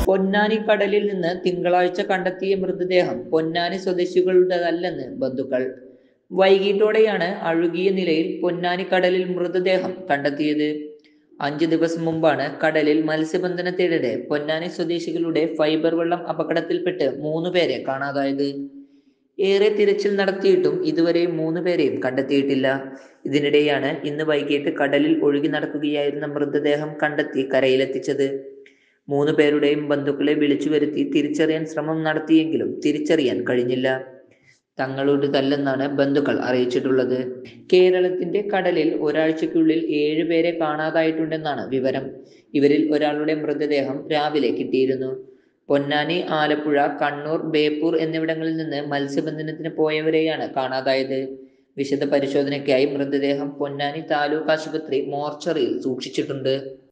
പൊന്നാനി കടലിൽ നിന്ന് തിങ്കളാഴ്ച കണ്ടെത്തിയ മൃതദേഹം പൊന്നാനി സ്വദേശികളുടേതല്ലെന്ന് ബന്ധുക്കൾ വൈകിട്ടോടെയാണ് അഴുകിയ നിലയിൽ പൊന്നാനി കടലിൽ മൃതദേഹം കണ്ടെത്തിയത് അഞ്ചു ദിവസം മുമ്പാണ് കടലിൽ മത്സ്യബന്ധനത്തിനിടെ പൊന്നാനി സ്വദേശികളുടെ ഫൈബർ വെള്ളം അപകടത്തിൽപ്പെട്ട് മൂന്ന് പേരെ കാണാതായത് ഏറെ തിരച്ചിൽ നടത്തിയിട്ടും ഇതുവരെ മൂന്ന് പേരെയും കണ്ടെത്തിയിട്ടില്ല ഇതിനിടെയാണ് ഇന്ന് വൈകിട്ട് കടലിൽ ഒഴുകി നടക്കുകയായിരുന്ന മൃതദേഹം കണ്ടെത്തി കരയിലെത്തിച്ചത് മൂന്ന് പേരുടെയും ബന്ധുക്കളെ വിളിച്ചു വരുത്തി തിരിച്ചറിയാൻ ശ്രമം നടത്തിയെങ്കിലും തിരിച്ചറിയാൻ കഴിഞ്ഞില്ല തങ്ങളുടേതല്ലെന്നാണ് ബന്ധുക്കൾ അറിയിച്ചിട്ടുള്ളത് കേരളത്തിന്റെ കടലിൽ ഒരാഴ്ചയ്ക്കുള്ളിൽ ഏഴുപേരെ കാണാതായിട്ടുണ്ടെന്നാണ് വിവരം ഇവരിൽ ഒരാളുടെ മൃതദേഹം രാവിലെ കിട്ടിയിരുന്നു പൊന്നാനി ആലപ്പുഴ കണ്ണൂർ ബേപ്പൂർ എന്നിവിടങ്ങളിൽ നിന്ന് മത്സ്യബന്ധനത്തിന് പോയവരെയാണ് കാണാതായത് വിശദ പരിശോധനയ്ക്കായി മൃതദേഹം പൊന്നാനി താലൂക്ക് ആശുപത്രി മോർച്ചറിയിൽ സൂക്ഷിച്ചിട്ടുണ്ട്